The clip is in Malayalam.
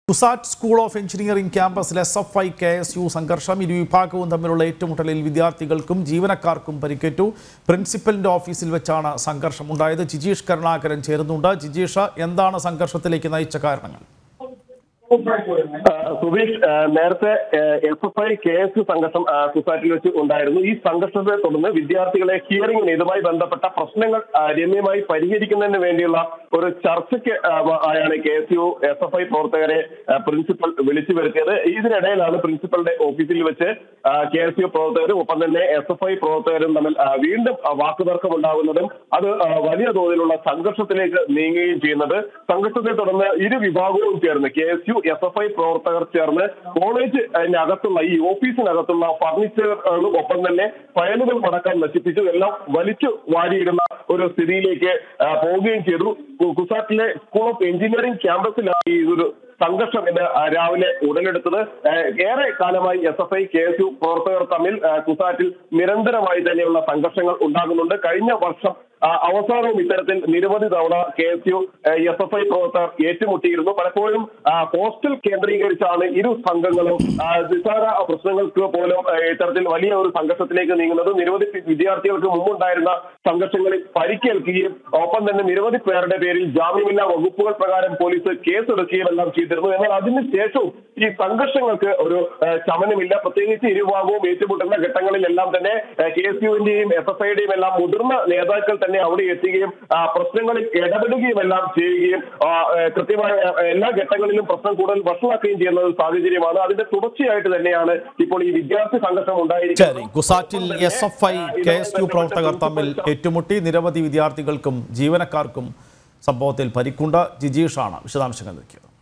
കുസാറ്റ് സ്കൂൾ ഓഫ് എഞ്ചിനീയറിംഗ് ക്യാമ്പസിലെ S F I K S U സംഘർഷം ഇരു വിഭാഗവും തമ്മിലുള്ള ഏറ്റുമുട്ടലിൽ വിദ്യാർത്ഥികൾക്കും ജീവനക്കാർക്കും പരിക്കേറ്റു പ്രിൻസിപ്പലിന്റെ ഓഫീസിൽ വെച്ചാണ് സംഘർഷം ഉണ്ടായത് ജിജീഷ് കരുണാകരൻ ചേരുന്നുണ്ട് ജിജീഷ് എന്താണ് സംഘർഷത്തിലേക്ക് നയിച്ച കാരണങ്ങൾ ആ, സുബീഷ് ആ, നേരത്തെ S F I K S U സംഘർഷം ആ, കുസാറ്റിൽ വെച്ച് ഉണ്ടായിരുന്നു ഈ സംഘർഷത്തെ തുടർന്ന് വിദ്യാർത്ഥികളെ ഹിയറിംഗിന് ഇതുമായി ബന്ധപ്പെട്ട പ്രശ്നങ്ങൾ ആ, രമ്യമായി പരിഹരിക്കുന്നതിന് വേണ്ടിയുള്ള ഒരു ചർച്ചയ്ക്ക് ആ, ആയാണ് K S U S F I പ്രവർത്തകരെ ആ, പ്രിൻസിപ്പൽ വിളിച്ചു വരുത്തിയത് ഇതിനിടയിലാണ് പ്രിൻസിപ്പലിന്റെ ഓഫീസിൽ വെച്ച് കെ എസ് യു പ്രവർത്തകരും ഒപ്പം തന്നെ എസ് എഫ് ഐ പ്രവർത്തകരും തമ്മിൽ ആ, വീണ്ടും ആ, വാക്കുതർക്കം ഉണ്ടാകുന്നതും അത് ആ, വലിയ തോതിലുള്ള സംഘർഷത്തിലേക്ക് നീങ്ങുകയും ചെയ്യുന്നത് സംഘർഷത്തെ തുടർന്ന് ഇരു വിഭാഗവും ചേർന്ന് K S U S F I പ്രവർത്തകർ ചേർന്ന് കോളേജ് അകത്തുള്ള ഈ ഓഫീസിനകത്തുള്ള ഫർണിച്ചറുകളും ഒപ്പം തന്നെ ഫയലുകൾ അടക്കം നശിപ്പിച്ചു എല്ലാം വലിച്ചു വാരിയിടുന്ന ഒരു സ്ഥിതിയിലേക്ക് ആ, പോവുകയും ചെയ്തു കു- കുസാറ്റിലെ സ്കൂൾ ഓഫ് എഞ്ചിനീയറിംഗ് ക്യാമ്പസിലാണ് ഈ ഒരു സംഘർഷം ഇന്ന് ആ, രാവിലെ ഉടലെടുത്തത് ആ, ഏറെ കാലമായി S F I K S U പ്രവർത്തകർ തമ്മിൽ ആ, കുസാറ്റിൽ നിരന്തരമായി തന്നെയുള്ള സംഘർഷങ്ങൾ ഉണ്ടാകുന്നുണ്ട് കഴിഞ്ഞ വർഷം ആ, അവസാനവും ഇത്തരത്തിൽ നിരവധി തവണ K S U S F I പ്രവർത്തകർ ഏറ്റുമുട്ടിയിരുന്നു പലപ്പോഴും ആ, ഹോസ്റ്റൽ കേന്ദ്രീകരിച്ചാണ് ഇരു സംഘങ്ങളും ആ, നിസ്സാര പ്രശ്നങ്ങൾക്ക് പോലും ആ, ഇത്തരത്തിൽ വലിയ ഒരു സംഘർഷത്തിലേക്ക് നീങ്ങുന്നത് നിരവധി വിദ്യാർത്ഥികൾക്ക് മുമ്പുണ്ടായിരുന്ന സംഘർഷങ്ങളിൽ പരിക്കേൽക്കുകയും ഒപ്പം തന്നെ നിരവധി പേരുടെ പേരിൽ ജാമ്യമില്ലാ വകുപ്പുകൾ പ്രകാരം പോലീസ് കേസെടുക്കുകയും എല്ലാം ചെയ്തിരുന്നു എന്നാൽ അതിന് ശേഷവും ഈ സംഘർഷങ്ങൾക്ക് ഒരു ആ, ശമനമില്ല പ്രത്യേകിച്ച് ഇരുഭാഗവും ഏറ്റുമുട്ടുന്ന ഘട്ടങ്ങളിലെല്ലാം തന്നെ കെ എസ് യുവിന്റെയും എസ് എഫ് ഐയുടെയും എല്ലാം മുതിർന്ന നേതാക്കൾ തന്നെ അവിടെ എത്തുകയും ആ, പ്രശ്നങ്ങളിൽ ഇടപെടുകയും എല്ലാം ചെയ്യുകയും ആ, ആ, കൃത്യമായ ആ, എല്ലാ ഘട്ടങ്ങളിലും പ്രശ്നം കൂടുതൽ വഷളാക്കുകയും ചെയ്യുന്ന ഒരു സാഹചര്യമാണ് അതിന്റെ തുടർച്ചയായിട്ട് തന്നെയാണ് ഇപ്പോൾ ഈ വിദ്യാർത്ഥി സംഘർഷം ശരി ഉണ്ടായിരിക്കുന്നത് കുസാറ്റിൽ S F I K S U പ്രവർത്തകർ തമ്മിൽ ഏറ്റുമുട്ടി നിരവധി വിദ്യാർത്ഥികൾക്കും ജീവനക്കാർക്കും സംഭവത്തിൽ പരിക്കുണ്ട് ജിജീഷാണ് വിശദാംശങ്ങൾ നൽകിയത്